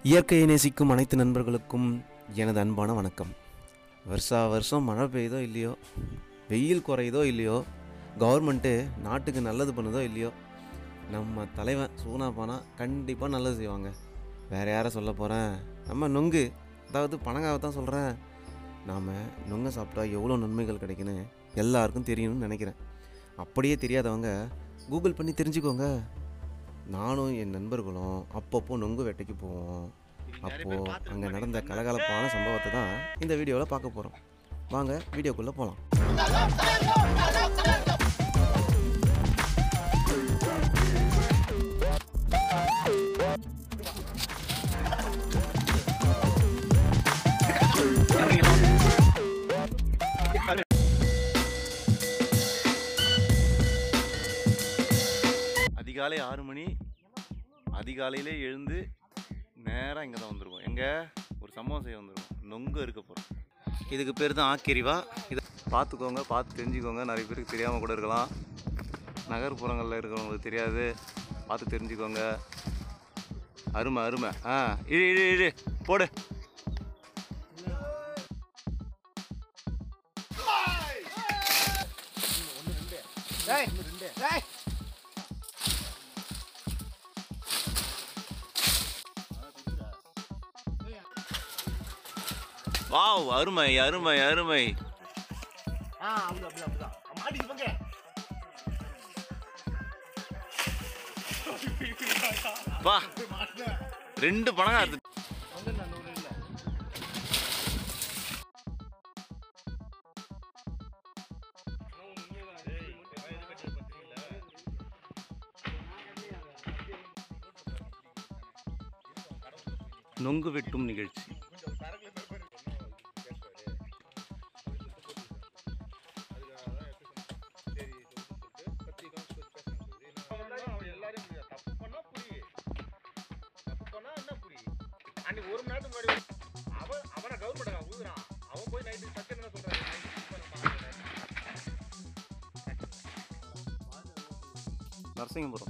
இயற்கையை நேசிக்கும் அனைத்து நண்பர்களுக்கும் எனது அன்பான வணக்கம் வருஷா வருஷம் மழை பெய்யுதோ இல்லையோ வெயில் குறையுதோ இல்லையோ கவர்மெண்ட்டு நாட்டுக்கு நல்லது பண்ணுதோ இல்லையோ நம்ம தலைவன் சூனா பானா கண்டிப்பாக நல்லது செய்வாங்க வேறு யாரை சொல்ல போகிறேன் நம்ம நொங்கு அதாவது பணங்காவை தான் சொல்கிறேன் நாம் நொங்கை சாப்பிட்டா எவ்வளோ நன்மைகள் கிடைக்குன்னு எல்லாருக்கும் தெரியணும்னு நினைக்கிறேன் அப்படியே தெரியாதவங்க கூகுள் பண்ணி தெரிஞ்சுக்கோங்க நானும் என் நண்பர்களும் அப்பப்போ நொங்கு வேட்டைக்கு போவோம் அப்போது அங்கே நடந்த கலகலப்பான சம்பவத்தை தான் இந்த வீடியோவில் பார்க்க போகிறோம் வாங்க வீடியோக்குள்ளே போகலாம் அதிகாலை ஆறு மணி அதிகாலையிலே எழுந்து நேராக இங்கே தான் வந்திருக்கோம் எங்கே ஒரு சம்பவம் செய்ய வந்திருக்கோம் நொங்கு இருக்க போகிறோம் இதுக்கு பேர் தான் ஆக்கிரிவா இதை பார்த்துக்கோங்க பார்த்து தெரிஞ்சுக்கோங்க நிறைய பேருக்கு தெரியாமல் கூட இருக்கலாம் நகர்ப்புறங்களில் இருக்கிறவங்களுக்கு தெரியாது பார்த்து தெரிஞ்சுக்கோங்க அருமை அருமை ஆ இழு இழு இழு போடு வாவ் அருமை அருமை அருமை வா ரெண்டு பணம் அது நொங்கு வெட்டும் நிகழ்ச்சி நரசிங்கபுரம்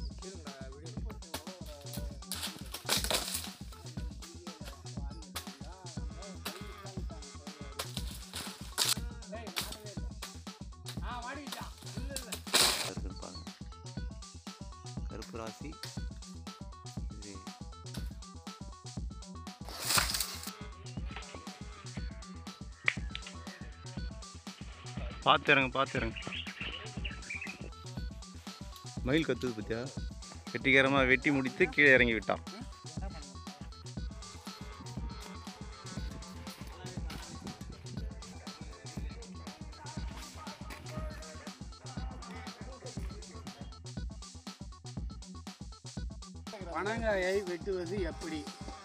இருக்குன்னு பாருங்க கருப்பு ராசி இது பார்த்துறங்க பார்த்துறங்க மயில் கத்துது பத்தியா வெட்டிகரமாக வெட்டி முடித்து கீழே இறங்கி விட்டான் பனங்காயை வெட்டுவது எப்படி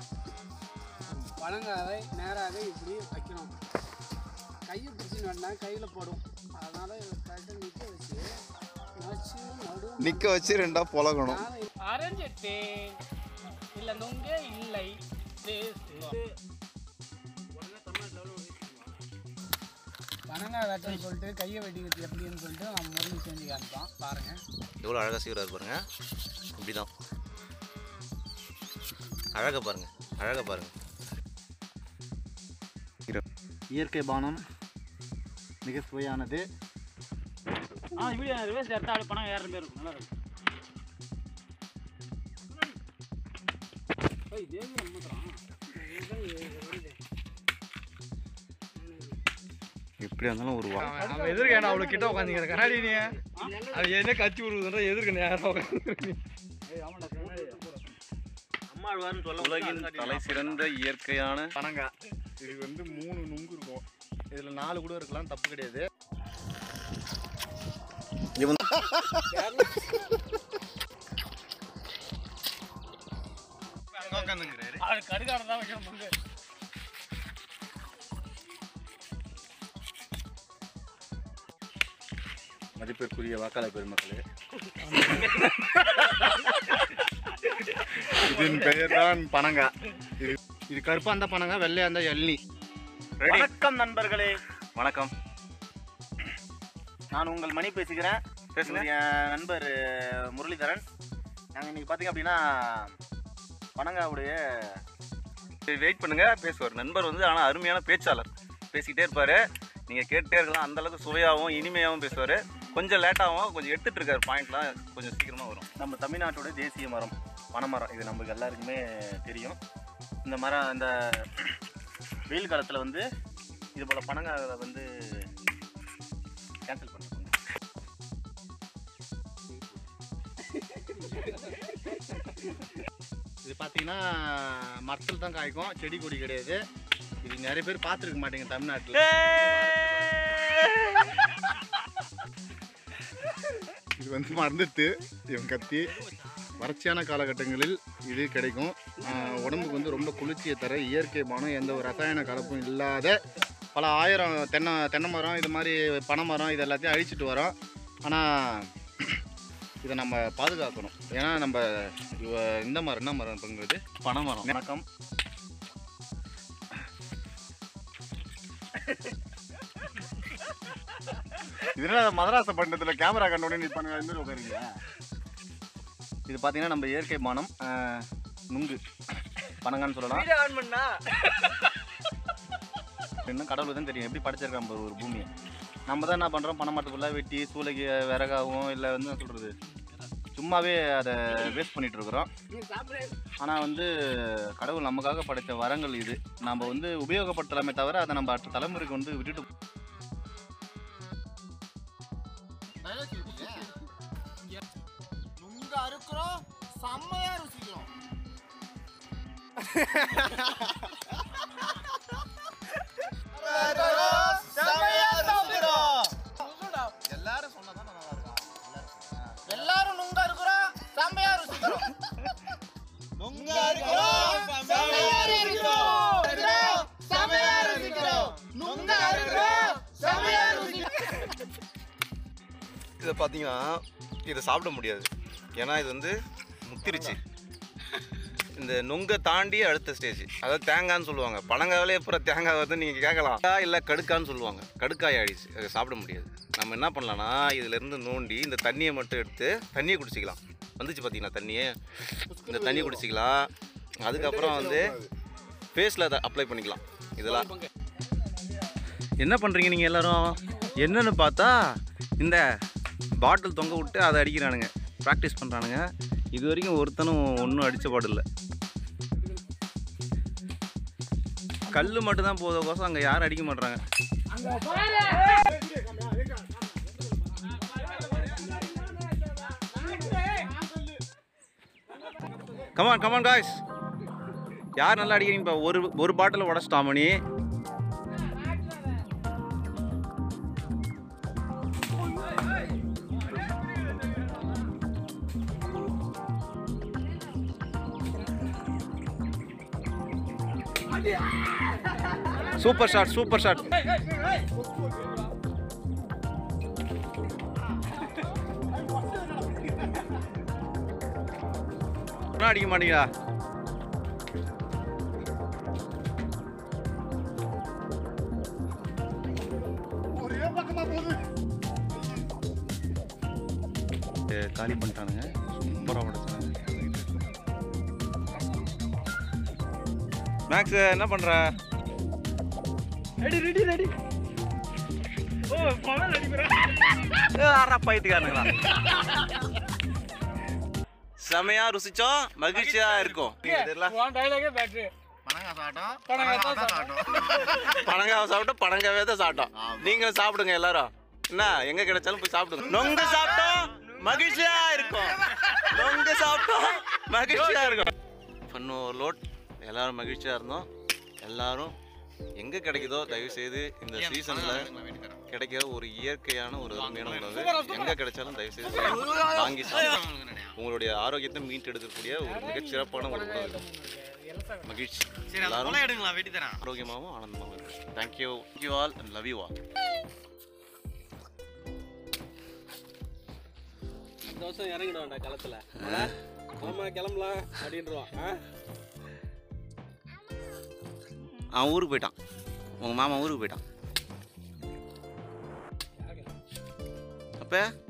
பனங்காயை நேராக இப்படி வைக்கணும் கையை பிடிச்சி வேணா கையில் போடும் அதனால் கரெக்டாக நிற்க வச்சு வச்சு நடு நிற்க வச்சு ரெண்டா புலகணும் அரைஞ்சிட்டேன் இல்லை நொங்கே இல்லை பனங்காய் வெட்டன்னு சொல்லிட்டு கையை வெட்டிக்கிறது எப்படின்னு சொல்லிட்டு நம்ம முருகன் செஞ்சு காமிப்போம் பாருங்கள் எவ்வளோ அழகாக செய்கிறாரு பாருங்க இப்படி தான் அழகாக பாருங்க அழகாக பாருங்க இயற்கை பானம் மிக சுவையானது ஆ வீடியோ ரிவர்ஸ் எடுத்தா அப்படி பணம் ஏற பேர் இருக்கும் நல்லா இருக்கும் ஏய் தேவி நம்மதுறான் எப்படியா இருந்தாலும் ஒரு வா அவன் எதிர்க்க அவ்வளோ கிட்ட உட்காந்துக்கிற கண்ணாடி நீ அவன் என்ன கத்தி விடுறதுன்ற எதிர்க்க நேரம் உட்காந்து அம்மாழ்வார்னு சொல்ல உலகின் தலை சிறந்த இயற்கையான பனங்காய் இது வந்து மூணு நுங்கு இருக்கும் இதில் நாலு கூட இருக்கலாம் தப்பு கிடையாது அது கருகாடு தான் வைக்கணும் முங்க மதிப்பிற்குரிய வாக்காளர் பெருமக்களே இதன் பெயர் தான் பனங்காய் இது இது கருப்பா இருந்தா பனங்காய் வெள்ளையா இருந்தா எள்ளி வணக்கம் நண்பர்களே வணக்கம் நான் உங்கள் மணி பேசுகிறேன் பேசுங்க. இவர் என் நண்பர் அஹ், முரளிதரன் நாங்கள் இன்னைக்கு பார்த்தீங்க அப்படின்னா பனங்காவுடைய வெயிட் பண்ணுங்க பேசுவார் நண்பர் வந்து ஆனால் அருமையான பேச்சாளர் பேசிக்கிட்டே இருப்பார் நீங்கள் கேட்டுட்டே இருக்கலாம் அந்த அளவுக்கு சுவையாகவும் இனிமையாகவும் பேசுவார் கொஞ்சம் லேட்டாகவும் கொஞ்சம் எடுத்துட்டு இருக்காரு பாயிண்ட்லாம் கொஞ்சம் சீக்கிரமாக வரும் நம்ம தமிழ்நாட்டோட தேசிய மரம் பனைமரம் இது நமக்கு எல்லாருக்குமே தெரியும் இந்த மரம் இந்த வெயில் காலத்தில் வந்து இது போல் பனங்காய் வந்து கேன்சல் பண்ணிக்கோங்க இது பார்த்தீங்கன்னா மரத்தில் தான் காய்க்கும் செடி கொடி கிடையாது இது நிறைய பேர் பார்த்துருக்க மாட்டீங்க தமிழ்நாட்டில் இது வந்து மறந்துட்டு இவன் கத்தி வறட்சியான காலகட்டங்களில் இது கிடைக்கும் ஆஹ் உடம்புக்கு வந்து ரொம்ப குளிர்ச்சியை தர இயற்கை மனம் எந்த ஒரு ரசாயன கலப்பும் இல்லாத பல ஆயிரம் தென்னை தென்னை மரம் இது மாதிரி பனை மரம் இது எல்லாத்தையும் அழிச்சிட்டு வரோம் ஆனால் இதை நம்ம பாதுகாக்கணும் ஏன்னா நம்ம இவ இந்த மரம் என்ன மரம் பங்குறது பனை மரம் வணக்கம் இதனால மதராச பண்டத்தில் கேமரா கண்டோடனே நீ பண்ண மாதிரி உட்காருங்க இது பார்த்தீங்கன்னா நம்ம இயற்கை மானம் ஆஹ், நுங்கு பனங்கான்னு சொல்லலாம் ஆன் பண்ணா இன்னும் கடவுளுக்கு தான் தெரியும் எப்படி படைச்சிருக்கான் பாரு ஒரு பூமியை நம்ம தான் என்ன பண்ணுறோம் பனை மரத்தை ஃபுல்லாக வெட்டி சூளைக்கு விறகாகவும் இல்லை வந்து என்ன சொல்கிறது சும்மாவே அதை வேஸ்ட் பண்ணிட்டு இருக்கிறோம் ஆனால் வந்து கடவுள் நமக்காக படைத்த வரங்கள் இது நம்ம வந்து உபயோகப்படுத்தலாமே தவிர அதை நம்ம அடுத்த தலைமுறைக்கு வந்து விட்டுட்டு நுங்க அறுக்கிறோம் செம்மையா ருசிக்கிறோம் எல்லாரும் சொன்னதான் நல்லா இருக்கும் எல்லாரும் நுங்க அறுக்கிறோம் செம்மையா ருசிக்கிறோம் நுங்க அறுக்கிறோம் செம்மையா ருசிக்கிறோம் செம்மையா ருசிக்கிறோம் நுங்க அறுக்கிறோம் செம்மையா ருசிக்கிறோம் இதை பார்த்தீங்கன்னா இதை சாப்பிட முடியாது ஏன்னா இது வந்து முத்திருச்சு இந்த நுங்கை தாண்டி அடுத்த ஸ்டேஜ் அதாவது தேங்காய்னு சொல்லுவாங்க பழங்காவிலே அப்புறம் தேங்காய் வந்து நீங்கள் கேட்கலாம் இல்லை கடுக்கான்னு சொல்லுவாங்க கடுக்காய் ஆயிடுச்சு அதை சாப்பிட முடியாது நம்ம என்ன பண்ணலாம்னா இதுலேருந்து நோண்டி இந்த தண்ணியை மட்டும் எடுத்து தண்ணியை குடிச்சிக்கலாம் வந்துச்சு பார்த்தீங்களா தண்ணியே இந்த தண்ணியை குடிச்சிக்கலாம் அதுக்கப்புறம் வந்து ஃபேஸில் அதை அப்ளை பண்ணிக்கலாம் இதெல்லாம் என்ன பண்ணுறீங்க நீங்கள் எல்லாரும் என்னன்னு பார்த்தா இந்த பாட்டில் தொங்க விட்டு அதை அடிக்கிறானுங்க ப்ராக்டிஸ் பண்ணுறானுங்க இது வரைக்கும் ஒருத்தனும் ஒன்றும் அடித்த பாடு இல்லை கல் மட்டும்தான் போதோக்கோசம் அங்கே யாரும் அடிக்க மாட்றாங்க கமான் கமான் காய்ஸ் யார் நல்லா அடிக்கிறீங்க இப்போ ஒரு ஒரு பாட்டில் உடச்சிட்டா Mani super shot super shot அடிக்க மாட்டீங்களா ஏ, காலி பண்ணிட்டானுங்க சூப்பராக உடைச்சானுங்க மேக்ஸ் என்ன பண்ற ரெடி ரெடி ரெடி ஓ பணம் அடிக்கிறேன் ஆறா பைத்துக்காரனுங்களா செமையா ருசிச்சோம் மகிழ்ச்சியா இருக்கும் தெரியல உன் டைலாகே பேட்ரு பனங்காய் சாப்பிட்டோம் பனங்காய் தான் பனங்காய் சாப்பிட்டோம் பனங்காவை சாப்பிட்டோம் பனங்காவே தான் சாப்பிட்டோம் நீங்களும் சாப்பிடுங்க எல்லாரும் என்ன எங்க கிடைச்சாலும் போய் சாப்பிடுங்க நொங்கு சாப்பிட்டோம் மகிழ்ச்சியா இருக்கும் நொங்கு சாப்பிட்டோம் மகிழ்ச்சியா இருக்கும் ஃபன் லோட் எல்லாரும் மகிழ்ச்சியா இருந்தோம் எல்லாரும் எங்க கிடைக்குதோ தயவு செய்து இந்த சீசன்ல கிடைக்கிற ஒரு இயற்கையான ஒரு அருமையான உணவு எங்க கிடைச்சாலும் தயவு செய்து வாங்கி சாப்பிடுங்க உங்களுடைய ஆரோக்கியத்தை மீட்டெடுக்கக்கூடிய ஒரு மிகச் சிறப்பான ஒரு உணவு மகிழ்ச்சி எல்லாரும் எடுங்களா வெட்டி தரேன் ஆரோக்கியமாகவும் ஆனந்தமாகவும் இருக்கும் thank you you all and love you all தோசம் இறங்கிடுவான்டா களத்துல ஆமா கிளம்பலாம் அப்படின்றான் அவன் ஊருக்கு போயிட்டான் உங்கள் மாமா ஊருக்கு போயிட்டான் அப்போ